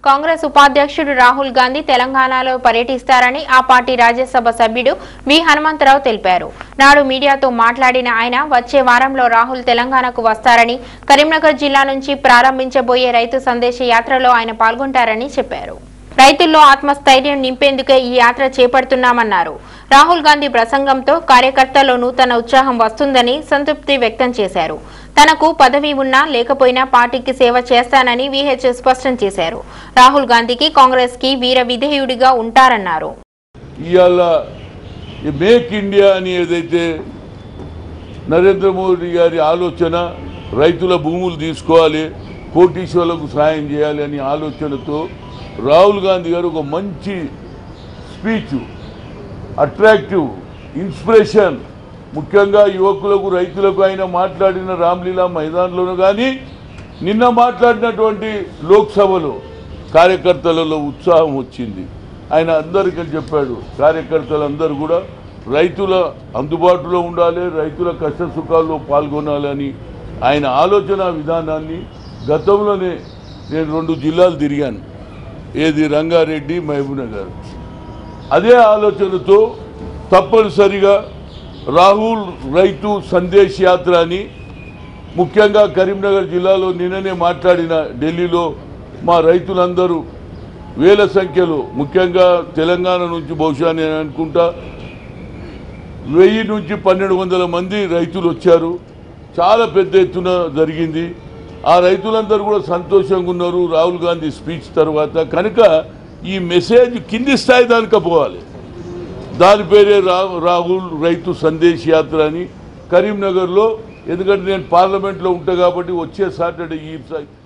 కాంగ్రెస్ ఉపాధ్యక్షుడు రాహుల్ గాంధీ తెలంగాణలో పర్యటిస్తారని ఆ పార్టీ రాజ్యసభ సభ్యుడు వి హనుమంతరావు తెలిపారు నాడు మీడియాతో మాట్లాడిన ఆయన వచ్చే వారంలో రాహుల్ తెలంగాణకు వస్తారని కరీంనగర్ జిల్లా నుంచి ప్రారంభించబోయే రైతు సందేశ యాత్రలో ఆయన పాల్గొంటారని చెప్పారు రైతుల్లో ఆత్మస్థైర్యం నింపేందుకే ఈ యాత్ర చేపడుతున్నామన్నారు రాహుల్ గాంధీ ప్రసంగంతో కార్యకర్తల్లో నూతన ఉత్సాహం వస్తుందని సంతృప్తి వ్యక్తం చేశారు తనకు పదవి ఉన్నా లేకపోయినా పార్టీకి సేవ చేస్తానని విహెచ్ స్పష్టం చేశారు రాహుల్ గాంధీకి కాంగ్రెస్ కి వీర విధేయుడిగా ఉంటారన్నారు ఇవాళ ఈ మేక్ ఇండియా అని ఏదైతే నరేంద్ర మోడీ గారి ఆలోచన రైతుల భూములు తీసుకోవాలి కోటీశ్వర్లకు సాయం చేయాలి అనే ఆలోచనతో రాహుల్ గాంధీ గారు ఒక మంచి స్పీచ్ అట్రాక్టివ్ ఇన్స్పిరేషన్ ముఖ్యంగా యువకులకు రైతులకు ఆయన మాట్లాడిన రామ్లీలా మైదాన్లోనూ కానీ నిన్న మాట్లాడినటువంటి లోక్సభలో కార్యకర్తలలో ఉత్సాహం వచ్చింది ఆయన అందరికీ చెప్పాడు కార్యకర్తలందరూ కూడా రైతుల అందుబాటులో ఉండాలి రైతుల కష్ట సుఖాల్లో పాల్గొనాలని ఆయన ఆలోచన విధానాన్ని గతంలోనే నేను రెండు జిల్లాలు తిరిగాను ఏది రంగారెడ్డి మహబూబ్నగర్ అదే ఆలోచనతో తప్పనిసరిగా రాహుల్ రైతు సందేశ్ యాత్ర అని ముఖ్యంగా కరీంనగర్ జిల్లాలో నిన్ననే మాట్లాడిన ఢిల్లీలో మా రైతులందరూ వేల సంఖ్యలో ముఖ్యంగా తెలంగాణ నుంచి బహుశా నేను అనుకుంటా వెయ్యి నుంచి పన్నెండు వందల మంది రైతులు వచ్చారు చాలా పెద్ద ఎత్తున జరిగింది ఆ రైతులందరూ కూడా సంతోషంగా ఉన్నారు రాహుల్ గాంధీ స్పీచ్ తర్వాత కనుక ఈ మెసేజ్ కింది స్థాయి దానిక పోవాలి దాని పేరే రా రాహుల్ రైతు సందేశ్ యాత్ర అని కరీంనగర్లో ఎందుకంటే నేను పార్లమెంట్లో ఉంటా కాబట్టి వచ్చే సాటర్డే ఈ